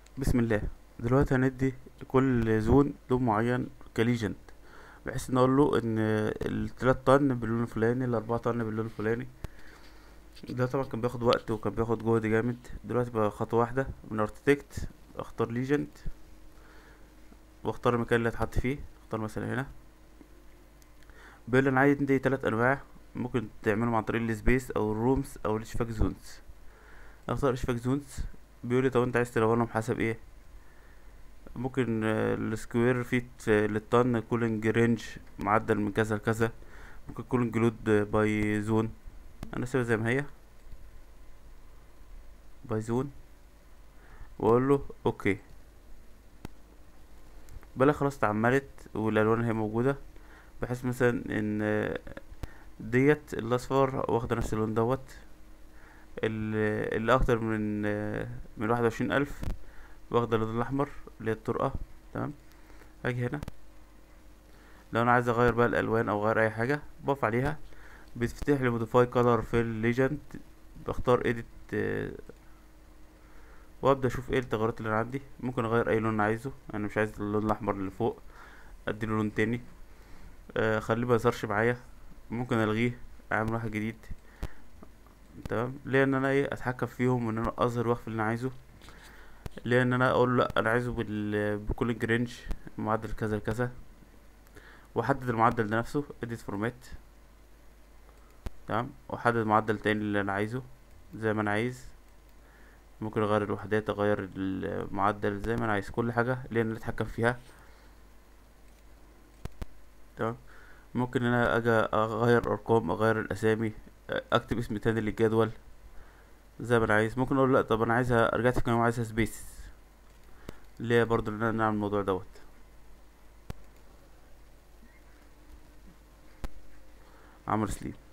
بسم الله دلوقتي هندي لكل زون لون معين كليجند بحيث نقول له ان التلات طن باللون الفلاني الاربعة طن باللون الفلاني ده طبعا كان بياخد وقت وكان بياخد جهد جامد دلوقتي بقى خطوة واحدة من اركتكت اختار ليجند واختار المكان اللي هتحط فيه اختار مثلا هنا بيقول لي انا عايز عندي تلات انواع ممكن تعملهم عن طريق السبيس او الرومز او الاشفاك زونز اختار اشفاك زونز بيقول لي طب انت عايز تلونهم حسب ايه ممكن آه، السكوير فيت آه، للطن كولينج رينج معدل من كذا لكذا ممكن كولينج لود باي زون انا سيبها زي ما هي باي زون واقول له اوكي بلا خلاص اتعملت والالوان هي موجوده بحيث مثلا ان آه، ديت الاصفر واخده نفس اللون دوت ال- اللي اكتر من آه، من واحد وعشرين الف واخده اللون الاحمر اللي هي الطرقه تمام هاجي هنا لو انا عايز اغير بقى الالوان او اغير اي حاجه بقف عليها بتفتح لي موديفاي كولر في الليجند بختار اديت وابدا اشوف ايه التغيرات اللي انا عندي ممكن اغير اي لون انا عايزه انا مش عايز اللون الاحمر اللي فوق اديله لون تاني آه خليه ما يظهرش معايا ممكن الغيه اعمل واحد جديد تمام ليه ان انا ايه اتحكم فيهم وان انا اظهر واخفي اللي انا عايزه ليه ان انا اقول له لا انا عايزه بال بكل جرينج معدل كذا لكذا واحدد المعدل ده نفسه edit format تمام واحدد معدل تاني اللي انا عايزه زي ما انا عايز ممكن اغير الوحدات اغير المعدل زي ما انا عايز كل حاجه اللي انا اللي اتحكم فيها تمام ممكن ان انا اجي اغير ارقام اغير الاسامي اكتب اسم تاني للجدول زي ما انا عايز ممكن اقول لا طب انا عايزها رجعت في كلمه عايزها سبيس اللي هي برضو ان انا نعمل الموضوع دوت عمرو سليم